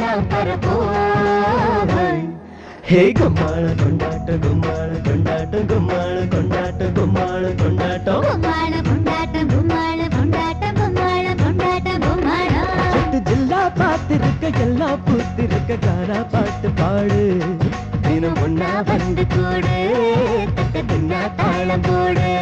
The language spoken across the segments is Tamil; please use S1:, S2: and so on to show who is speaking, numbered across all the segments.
S1: நாம் பரப்போம்
S2: ஹே கும்மாள கொண்டாட்டம் கும்மாள கொண்டாட்டம் கும்மாள கொண்டாட்டம் கும்மாள கொண்டாட்டம்
S1: கும்மாள கொண்டாட்டம் கும்மாள கொண்டாட்டம் கும்மாள கொண்டாட்டம் கும்மாளம்
S2: எட்டு ஜில்லா பார்த்திருக்க எல்லாம் பூத்திருக்க காரா பாட்டு பாடு தினம் ஒன்னா
S1: வந்து கூடு தக்க தின்னா தாளம் போடு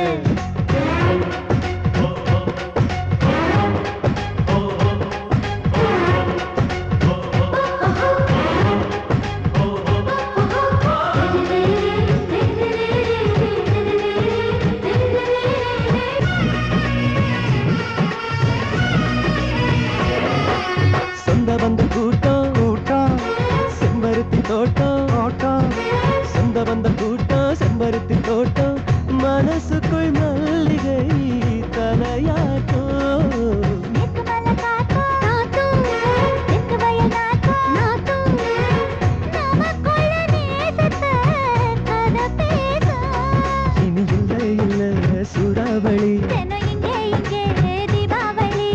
S2: சொந்த வந்த கூட்டம் கூட்டம் செம்பருத்தி தோட்டம் தோட்டம் சொந்த வந்த கூட்டம் செம்பருத்தி தோட்டம் மனசுக்குள் மல்லிகை தலையாட்டம்
S1: நேத்து மலை காத்தும் காத்தும் தெற்கு வயல் நாத்தும் நாத்தும் நமக்குள்ள நேசத்தை கதை பேசும்
S2: இனி இல்லை இல்லை சூறாவளி
S1: தினம் இங்கே இங்கே தீபாவளி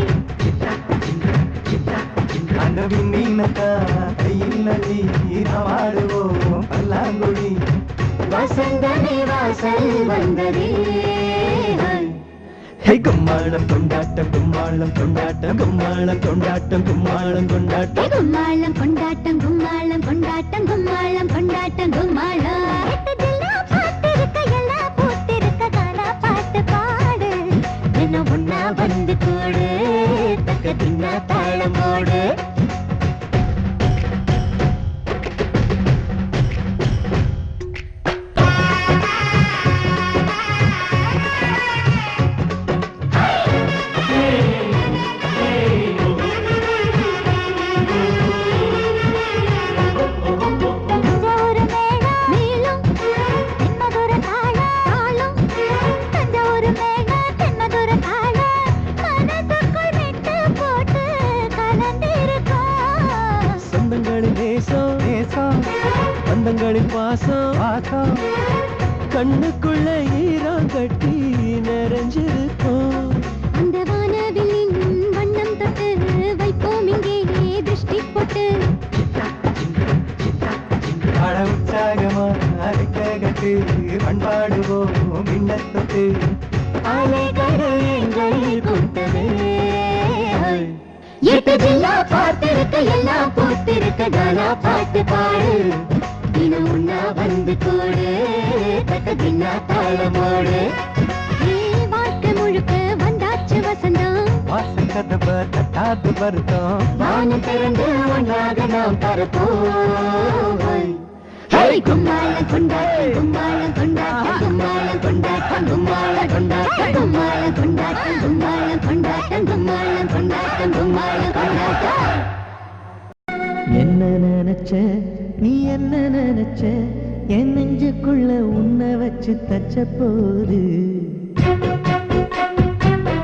S2: கனவின் மீனக்கா கையில் நதி நாடுவோம் பல்லாங்குழி
S1: வசந்தமே வாசல் வந்ததே
S2: ஹே கும்மாளம் கொண்டாட்டம் கும்மாளம் கொண்டாட்டம் கும்மாளம் கொண்டாட்டம் கும்மாளம் கொண்டாட்டம்
S1: கும்மாளம் கொண்டாட்டம் கும்மாளம் கொண்டாட்டம் கும்மாளம் கொண்டாட்டம் கும்மாளம் எட்டதெல்லாம் பார்த்திருக்க எல்லாம் பூத்திருக்க காணா பாட்டு பாடு என்ன ஒன்னா வந்து கூடு தக்க தின்னா தாளம் போடு தஞ்சாவூர் மேளம் மேலும் தென்மதுர தாளம் தாளம் தஞ்சாவூர் மேளம் தென்மதுர தாளம் மனசுக்குள் மெட்டு போட்டு கலந்திருக்கோம்
S2: சொந்தங்களின் நேசம் நேசம் பந்தங்களின் பாசம் பாசம் கண்ணுக்குள்ள ஈரம் கட்டி நிறைஞ்சிருக்கும்
S1: அந்த வானவில்லின் வண்ணம் தொட்டு வைப்போம் இங்கே திருஷ்டி போட்டு
S2: அட உற்சாகமா அரைக்க கட்டு பண்பாடுவோம் மின்னத்தொட்டு
S1: அலைகடல் எங்கள் கூட்டமே எட்டு ஜில்லா பார்த்திருக்க எல்லாம் பூத்திருக்க கானா பாட்டு பாடு தினம் உண்ணா வந்து கூடு தக்க தின்னா தாளமோடு ஏ வாழ்க்கை முழுக்க வந்தாச்சு வசந்தம்
S2: வாசல் கதவ தட்டாது வருத்தம்
S1: வானம் திறந்து ஒன்றாக நாம் பரப்போம் ஹே கும்மாளம் கொண்டாட்டம் கும்மாளம் கொண்டாட்டம் கும்மாளம் கொண்டாட்டம் கும்மாளம் கொண்டாட்டம் கும்மாளம் கொண்டாட்டம் கும்மாளம் கொண்டாட்டம் கும்மாளம் கொண்டாட்டம் கும்மாளம் கொண்டாட்டம்
S2: என்ன நினைச்ச நீ என்ன நினைச்ச என் நெஞ்சுக்குள்ள உன்னை வச்சு தச்ச போது